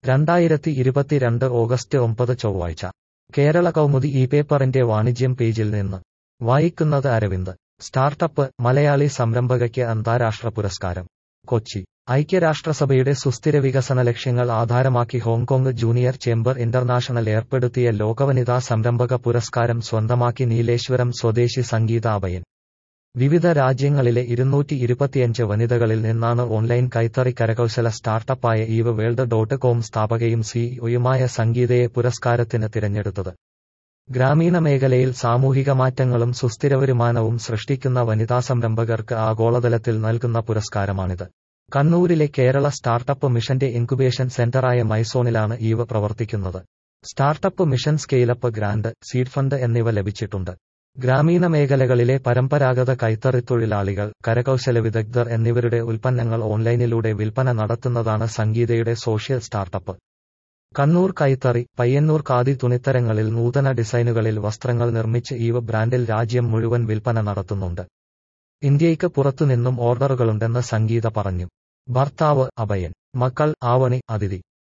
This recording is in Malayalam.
രണ്ടായിരത്തി ഇരുപത്തിരണ്ട് ഓഗസ്റ്റ് ഒമ്പത് ചൊവ്വാഴ്ച കേരള കൗമുദി ഈ പേപ്പറിന്റെ വാണിജ്യം പേജിൽ നിന്ന് വായിക്കുന്നത് അരവിന്ദ് സ്റ്റാർട്ടപ്പ് മലയാളി സംരംഭകയ്ക്ക് അന്താരാഷ്ട്ര പുരസ്കാരം കൊച്ചി ഐക്യരാഷ്ട്രസഭയുടെ സുസ്ഥിര വികസന ലക്ഷ്യങ്ങൾ ആധാരമാക്കി ഹോങ്കോങ് ജൂനിയർ ചേംബർ ഇന്റർനാഷണൽ ഏർപ്പെടുത്തിയ ലോകവനിതാ സംരംഭക പുരസ്കാരം സ്വന്തമാക്കി നീലേശ്വരം സ്വദേശി സംഗീത അഭയൻ വിവിധ രാജ്യങ്ങളിലെ ഇരുന്നൂറ്റി ഇരുപത്തിയഞ്ച് വനിതകളിൽ നിന്നാണ് ഓൺലൈൻ കൈത്തറി കരകൗശല സ്റ്റാർട്ടപ്പായ ഈവ് വേൾഡ് ഡോട്ട് കോം സ്ഥാപകയും സിഇഒയുമായ സംഗീതയെ പുരസ്കാരത്തിന് തിരഞ്ഞെടുത്തത് ഗ്രാമീണ മേഖലയിൽ സാമൂഹിക മാറ്റങ്ങളും സുസ്ഥിര വരുമാനവും സൃഷ്ടിക്കുന്ന വനിതാ സംരംഭകർക്ക് ആഗോളതലത്തിൽ നൽകുന്ന പുരസ്കാരമാണിത് കണ്ണൂരിലെ കേരള സ്റ്റാർട്ടപ്പ് മിഷന്റെ ഇൻക്യുബേഷൻ സെന്ററായ മൈസോണിലാണ് ഈവ് പ്രവർത്തിക്കുന്നത് startup mission scaleup grant seed fund എന്നിവ ലഭിച്ചിട്ടുണ്ട് ഗ്രാമീണ മേഖലകളിലെ പരമ്പരാഗത കൈത്തറിത്തൊഴിലാളികൾ കരകൗശല വിദഗ്ധർ എന്നിവരുടെ ഉൽപ്പന്നങ്ങൾ ഓൺലൈനിലൂടെ വിൽപ്പന നടത്തുന്നതാണ് സംഗീതയുടെ സോഷ്യൽ സ്റ്റാർട്ടപ്പ് കണ്ണൂർ കൈത്തറി പയ്യന്നൂർ ഖാദി തുണിത്തരങ്ങളിൽ നൂതന ഡിസൈനുകളിൽ വസ്ത്രങ്ങൾ നിർമ്മിച്ച് ഈവ് ബ്രാൻഡിൽ രാജ്യം മുഴുവൻ വിൽപ്പന നടത്തുന്നുണ്ട് ഇന്ത്യയ്ക്ക് പുറത്തുനിന്നും ഓർഡറുകളുണ്ടെന്ന് സംഗീത പറഞ്ഞു ഭർത്താവ് അഭയൻ മക്കൾ ആവണി അതിഥി